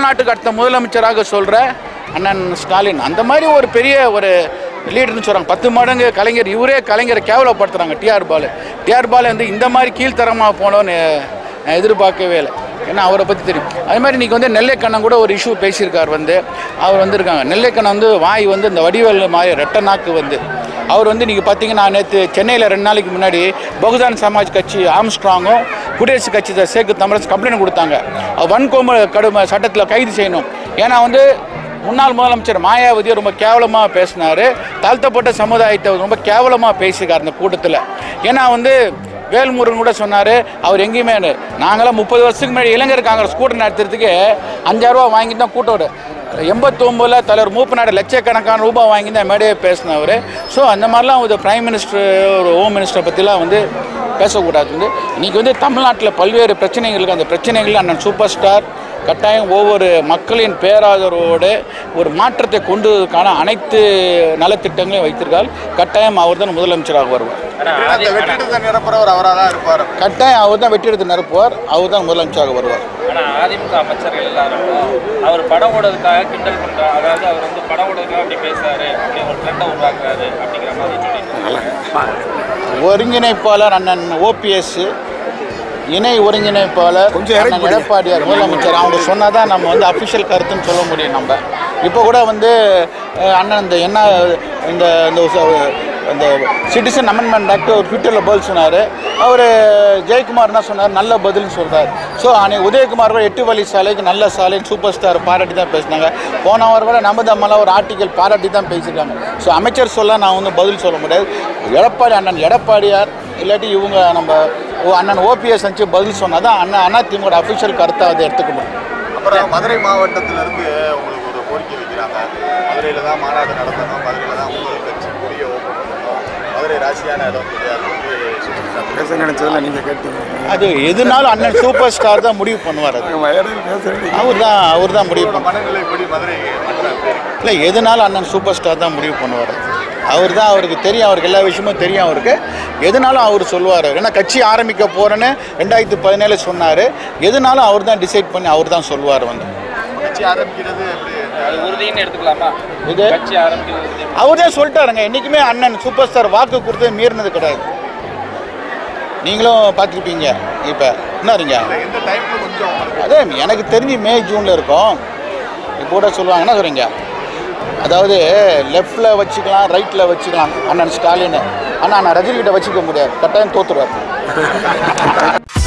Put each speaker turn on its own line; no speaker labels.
தமிழ்நாட்டுக்கு அடுத்த முதலமைச்சராக சொல்கிற அண்ணன் ஸ்டாலின் அந்த மாதிரி ஒரு பெரிய ஒரு லீடர்னு சொல்கிறாங்க பத்து மடங்கு கலைஞர் இவரே கலைஞரை கேவலப்படுத்துகிறாங்க டிஆர் பாலு டிஆர் பாலு வந்து இந்த மாதிரி கீழ்த்தரமாக போனோன்னு நான் எதிர்பார்க்கவே இல்லை ஏன்னா அவரை பற்றி தெரியும் அதே மாதிரி இன்றைக்கி வந்து நெல்லைக்கண்ணன் கூட ஒரு இஷ்யூ பேசியிருக்கார் வந்து அவர் வந்திருக்காங்க நெல்லைக்கண்ணன் வந்து வாய் வந்து இந்த வடிவேல் மாதிரி ரெட்ட நாக்கு வந்து அவர் வந்து நீங்கள் பார்த்தீங்கன்னா நேற்று சென்னையில் ரெண்டு நாளைக்கு முன்னாடி பகுஜன் சமாஜ் கட்சி ஆம்ஸ்ட்ராங்கும் குடியரசுக் கட்சி த- சேக்கு தமிழரசு கம்ப்ளைண்ட் கொடுத்தாங்க அவர் வன்கொடுமை கடுமை சட்டத்தில் கைது செய்யணும் ஏன்னா வந்து முன்னாள் முதலமைச்சர் மாயாவதி ரொம்ப கேவலமாக பேசினார் தாழ்த்தப்பட்ட சமுதாயத்தை ரொம்ப கேவலமாக பேசியிருக்கார் அந்த கூட்டத்தில் ஏன்னா வந்து வேல்முருகன் கூட சொன்னார் அவர் எங்கேயுமே நாங்களாம் முப்பது வருஷத்துக்கு முன்னாடி இளைஞர் காங்கிரஸ் கூட்டம் நடத்துறதுக்கு அஞ்சாயிரரூபா வாங்கி தான் கூட்டம் எண்பத்தொம்பதில் தலைவர் மூப்பநாடு லட்சக்கணக்கான ரூபாய் வாங்கி தான் மேடையே பேசினவர் ஸோ அந்த மாதிரிலாம் ஒரு பிரைம் மினிஸ்டர் ஒரு ஹோம் மினிஸ்டரை பற்றிலாம் வந்து பேசக்கூடாது வந்து இன்றைக்கி வந்து தமிழ்நாட்டில் பல்வேறு பிரச்சனைகளுக்கு அந்த பிரச்சனைகள் அண்ணன் சூப்பர் ஸ்டார் கட்டாயம் ஒவ்வொரு மக்களின் பேராதரவோடு ஒரு மாற்றத்தை கொண்டு வருவதற்கான அனைத்து நலத்திட்டங்களையும் வைத்திருக்கால் கட்டாயம் அவர் தான் முதலமைச்சராக வருவார்
அந்த வெற்றிடத்தை நிரப்புறவர் அவராக தான் இருப்பார்
கட்டாயம் அவர் தான் வெற்றி எடுத்து நிரப்புவார் அவர் தான் முதலமைச்சராக வருவார்
ஆனால் அதிமுக அமைச்சர்கள் எல்லாரும் அவர் படம் ஓடுறதுக்காக கிண்டல் பண்ணுறாங்க அதாவது அவர் வந்து படம் ஓடுறதுக்காக அப்படி பேசுறாரு அப்படி ஒரு ட்ரெண்டை உருவாக்குறாரு அப்படிங்கிற மாதிரி சொல்லிட்டு
ஒருங்கிணைப்பாளர் அண்ணன் ஓபிஎஸ் இணை ஒருங்கிணைப்பாளர்
கொஞ்சம் இறக்கி
அண்ணன்
பிடிங்க.
எடப்பாடியார் முதலமைச்சர் அவங்க சொன்னால் தான் நம்ம வந்து அஃபிஷியல் கருத்துன்னு சொல்ல முடியும் நம்ம இப்போ கூட வந்து அஹ், அண்ணன் இந்த என்ன இந்த இந்த ச- இந்த சிட்டிசன் அமெண்ட்மெண்ட் ஆக்ட் ஒரு ட்விட்டரில் பதில் சொன்னார் அவர் ஜெயக்குமார் என்ன சொன்னார் நல்ல பதில்னு சொல்கிறார் ஸோ அன்னைக்கு உதயகுமார் கூட எட்டு வழி சாலைக்கு நல்ல சாலை சூப்பர் ஸ்டார் பாராட்டி தான் பேசினாங்க போன வாரம் கூட நம்பதம்மெல்லாம் ஒரு ஆர்டிக்கல் பாராட்டி தான் பேசியிருக்காங்க ஸோ அமைச்சர் சொல்ல நான் வந்து பதில் சொல்ல முடியாது எடப்பாடி அண்ணன் எடப்பாடியார் இல்லாட்டி இவங்க நம்ம ஓ- அண்ணன் ஓபிஎஸ் வச்சு பதில் சொன்னால் தான் அண்ணன் அதிமுக அஃபிஷியல் கருத்தை அதை எடுத்துக்க முடியும்
அப்புறம் மதுரை மாவட்டத்திலிருந்து உங்களுக்கு ஒரு கோரிக்கை வைக்கிறாங்க மதுரையில் தான் மாநாடு நடத்தணும் மதுரையில் தான் உங்கள் கட்சி கொடிய ஓப்பன் பண்ணணும் மதுரை ராசியான இடம் கிடையாது வந்து
பேச நினைச்சதில்ல நீங்க கேட்டீங்க
அது எதுனாலும் அண்ணன் சூப்பர் ஸ்டார் தான் முடிவு பண்ணுவார் அது
வயலில் பேசுறீங்க
அவர் தான் அவர் தான் முடிவு பண்ணுவார்
மனநிலைப்படி மதுரை மன்றம் எப்படி இருக்கு
இல்லை எதுனாலும் அண்ணன் சூப்பர் ஸ்டார் தான் முடிவு பண்ணுவார் அவர் தான் அவருக்கு தெரியும் அவருக்கு எல்லா விஷயமும் தெரியும் அவருக்கு எதுனாலும் அவர் சொல்லுவார் ஏன்னா கட்சி ஆரம்பிக்க போகிறேன்னு ரெண்டாயிரத்து பதினேழு சொன்னார் எதுனாலும் அவர் தான் டிசைட் பண்ணி அவர் தான் சொல்லுவார் வந்து
கட்சி ஆரம்பிக்கிறது எப்படி
அது உறுதின்னு எடுத்துக்கலாமா
இது
கட்சி ஆரம்பிக்கிறது உறுதி
அவர் தான் சொல்லிட்டாருங்க என்றைக்குமே அண்ணன் சூப்பர் ஸ்டார் வாக்கு கொடுத்து மீறினது கிடையாது நீங்களும் பார்த்துருப்பீங்க இப்போ என்னறீங்க
இல்லை எந்த டைம்ல கொஞ்சம் உங்களுக்கு
அதே எனக்கு தெரிஞ்சு மே ஜூனில் இருக்கும் இப்போ கூட சொல்லுவாங்க என்ன சொல்கிறீங்க அதாவது லெஃப்டில் வச்சுக்கலாம் ரைட்டில் வச்சுக்கலாம் அண்ணன் ஸ்டாலின் ஆனால் நான் ரஜினிகிட்ட வச்சுக்க முடியாது கட்டாயம் தோத்துருவார்